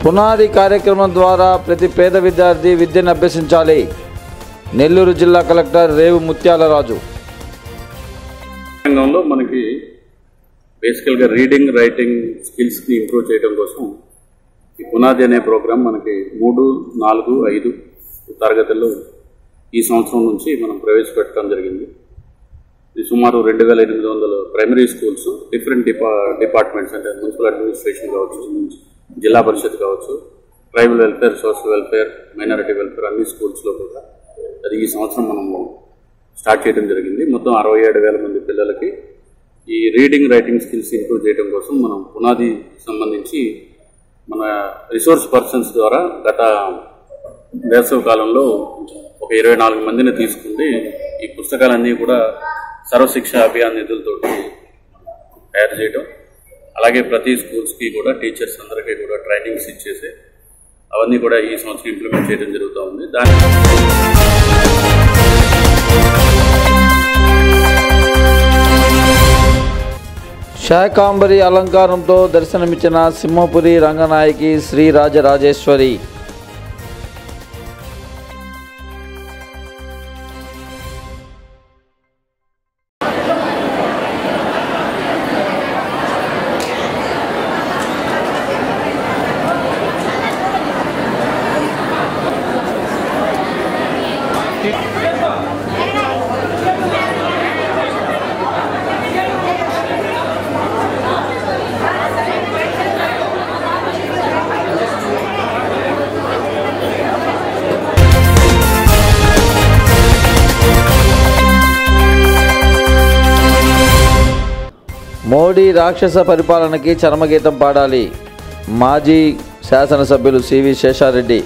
పునాది కార్యక్రమం ద్వారా ప్రతి పేద విద్యార్థి విద్యను అభ్యసించాలి నెల్లూరు జిల్లా కలెక్టర్ రేవు ముత్యాలరాజు రంగంలో మనకి బేసికల్గా రీడింగ్ రైటింగ్ స్కిల్స్ని ఇంప్రూవ్ చేయడం కోసం ఈ పునాది అనే ప్రోగ్రాం మనకి మూడు నాలుగు ఐదు తరగతుల్లో ఈ సంవత్సరం నుంచి మనం ప్రవేశపెట్టడం జరిగింది ఇది సుమారు రెండు వేల ఎనిమిది వందల ప్రైమరీ స్కూల్స్ డిఫరెంట్ డిపా డిపార్ట్మెంట్స్ అంటే మున్సిపల్ అడ్మినిస్ట్రేషన్ కావచ్చు జిల్లా పరిషత్ కావచ్చు tribal welfare social welfare minority welfare అన్ని స్కూల్స్లో కూడా అది ఈ సంవత్సరం మనము స్టార్ట్ చేయడం జరిగింది మొత్తం అరవై ఏడు వేల మంది పిల్లలకి ఈ రీడింగ్ రైటింగ్ స్కిల్స్ ఇంప్రూవ్ చేయడం కోసం మనం పునాది సంబంధించి మన రిసోర్స్ పర్సన్స్ ద్వారా గత వేసవి కాలంలో ఒక ఇరవై నాలుగు మందిని తీసుకుంది ఈ పుస్తకాలన్నీ కూడా సర్వశిక్ష అభియాన్ నిధులతో తయారు చేయడం అలాగే ప్రతి స్కూల్స్కి కూడా టీచర్స్ అందరికీ కూడా ట్రైనింగ్స్ ఇచ్చేసి అవన్నీ కూడా ఈ సంవత్సరం ఇంప్లిమెంట్ చేయడం జరుగుతూ ఉంది దాని శాకాంబరి అలంకారంతో దర్శనమిచ్చిన సింహపురి రంగనాయకి శ్రీ రాజరాజేశ్వరి మోడీ రాక్షస పరిపాలనకి చరమగీతం పాడాలి మాజీ శాసనసభ్యులు సివి శేషారెడ్డి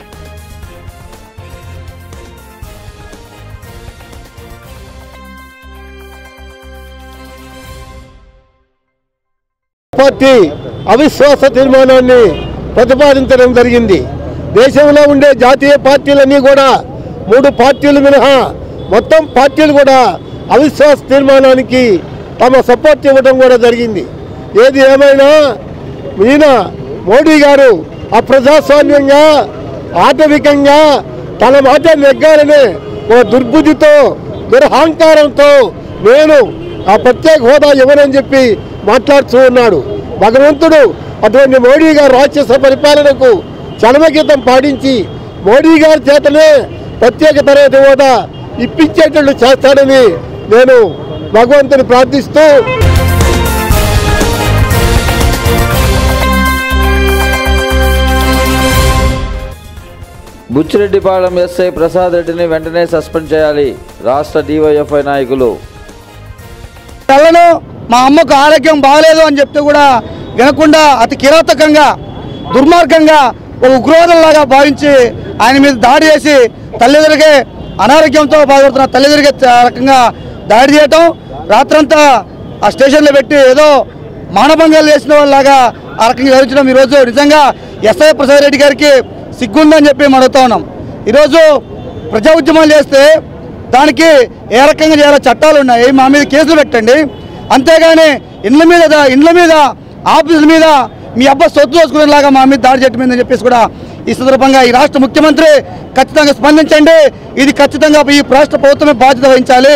పార్టీ అవిశ్వాస తీర్మానాన్ని ప్రతిపాదించడం జరిగింది దేశంలో ఉండే జాతీయ పార్టీలన్నీ కూడా మూడు పార్టీలు మినహా మొత్తం పార్టీలు కూడా అవిశ్వాస తీర్మానానికి తమ సపోర్ట్ ఇవ్వడం కూడా జరిగింది ఏది ఏమైనా ఈయన మోడీ గారు అప్రజాస్వామ్యంగా ఆటవికంగా తన మాట నెగ్గాలనే ఓ దుర్బుద్ధితో దురహంకారంతో నేను ఆ ప్రత్యేక హోదా ఇవ్వనని చెప్పి మాట్లాడుతూ ఉన్నాడు భగవంతుడు అటువంటి మోడీ గారు రాక్షస పరిపాలనకు చలమగీతం పాడించి మోడీ గారి చేతనే ప్రత్యేక తరగతి హోదా ఇప్పించేటట్లు చేస్తాడని నేను భగవంతుని ప్రార్థిస్తూ బుచ్చిరెడ్డిపాళెం ఎస్ఐ ప్రసాద్ రెడ్డిని వెంటనే సస్పెండ్ చేయాలి రాష్ట్ర డివైఎఫ్ఐ నాయకులు పిల్లను మా అమ్మకు ఆరోగ్యం బాగలేదు అని చెప్తే కూడా వినకుండా అతి కిరాతకంగా దుర్మార్గంగా ఒక ఉగ్రవాదంలాగా భావించి ఆయన మీద దాడి చేసి తల్లిదండ్రులకే అనారోగ్యంతో బాధపడుతున్న తల్లిదండ్రులకి ఆ రకంగా దాడి చేయటం రాత్రంతా ఆ స్టేషన్లో పెట్టి ఏదో మానభంగాలు చేసిన వాళ్ళలాగా ఆ రకంగా వివరించడం ఈరోజు నిజంగా ఎస్ఐ ప్రసాద్ రెడ్డి గారికి సిగ్గుందని చెప్పి మనం అడుగుతా ఉన్నాం ఈరోజు ప్రజా ఉద్యమాలు చేస్తే దానికి ఏ రకంగా చేయాలో చట్టాలు ఉన్నాయి మా మీద కేసులు పెట్టండి అంతేగాని ఇండ్ల మీద దా- ఇండ్ల మీద ఆఫీసుల మీద మీ అబ్బాయి సొత్తు దోచుకునేలాగా మా మీద దాడి చేయటం అని చెప్పేసి కూడా ఈ సందర్భంగా ఈ రాష్ట్ర ముఖ్యమంత్రి ఖచ్చితంగా స్పందించండి ఇది ఖచ్చితంగా ఈ రాష్ట్ర ప్రభుత్వమే బాధ్యత వహించాలి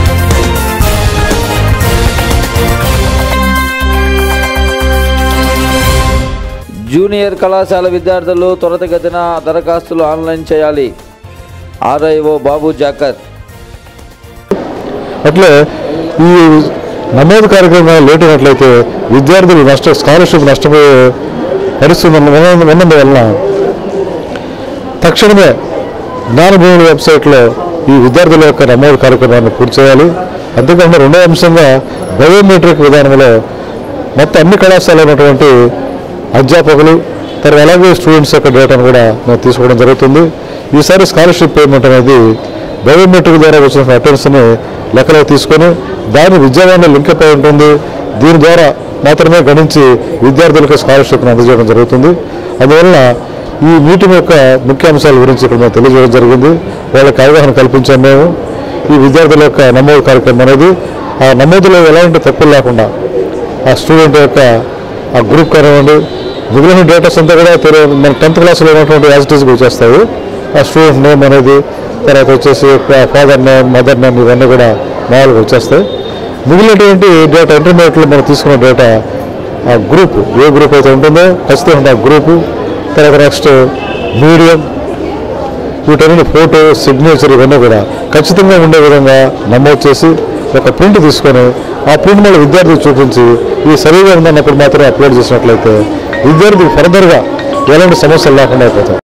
జూనియర్ కళాశాల విద్యార్థులు త్వరితగతిన దరఖాస్తులు ఆన్లైన్ చేయాలి ఆర్ఐఓ బాబు జాకర్ అట్లే ఈ నమోదు కార్యక్రమాలు లేట్ అయినట్లయితే విద్యార్థులు నష్ట స్కాలర్షిప్ నష్టపోయే పరిస్థితి ఉన్న- ఉన్నందువలన తక్షణమే జ్ఞానభూముల వెబ్సైట్లో ఈ విద్యార్థుల యొక్క నమోదు కార్యక్రమాన్ని పూర్తి చేయాలి అంతేకాకుండా రెండో అంశంగా బయోమెట్రిక్ విధానంలో మొత్తం అన్ని కళాశాలలో ఉన్నటువంటి అధ్యాపకులు తర్వాత అలాగే స్టూడెంట్స్ యొక్క డేటాను కూడా మేము తీసుకోవడం జరుగుతుంది ఈసారి స్కాలర్షిప్ పేమెంట్ అనేది బయోమెట్రిక్ ద్వారా వచ్చిన అటెండ్స్ని లెక్కలో తీసుకొని దాని విద్యావాణి లింక్ అయి ఉంటుంది దీని ద్వారా మాత్రమే గణించి విద్యార్థులకు స్కాలర్షిప్ను అందజేయడం జరుగుతుంది అందువలన ఈ మీటింగ్ యొక్క ముఖ్యాంశాల గురించి ఇక్కడ మేము తెలియజేయడం జరిగింది వాళ్ళకి అవగాహన కల్పించాం మేము ఈ విద్యార్థుల యొక్క నమోదు కార్యక్రమం అనేది ఆ నమోదులో ఎలాంటి తప్పులు లేకుండా ఆ స్టూడెంట్ యొక్క ఆ గ్రూప్ కానివ్వండి మిగిలిన డేటాస్ అంతా కూడా తెలు- మన టెన్త్ క్లాస్లో ఉన్నటువంటి యాజిటీస్కి వచ్చేస్తాయి ఆ స్టూడెంట్ నేమ్ అనేది తర్వాత వచ్చేసి ఫాదర్ నేమ్ మదర్ నేమ్ ఇవన్నీ కూడా మామూలుగా వచ్చేస్తాయి మిగిలినటువంటి డేటా ఇంటర్మీడియట్లో మనం తీసుకున్న డేటా ఆ గ్రూప్ ఏ గ్రూప్ అయితే ఉంటుందో ఖచ్చితంగా ఆ గ్రూపు తర్వాత నెక్స్ట్ మీడియం వీటన్ని ఫోటో సిగ్నేచర్ ఇవన్నీ కూడా ఖచ్చితంగా ఉండే విధంగా నమోదు చేసి ఒక ప్రింట్ తీసుకొని ఆ ప్రింట్ మళ్ళీ విద్యార్థికి చూపించి ఈ సరిగా ఉందన్నప్పుడు మాత్రమే అప్లోడ్ చేసినట్లయితే విద్యార్థికి ఫర్దర్గా ఎలాంటి సమస్యలు లేకుండా అయిపోతాయి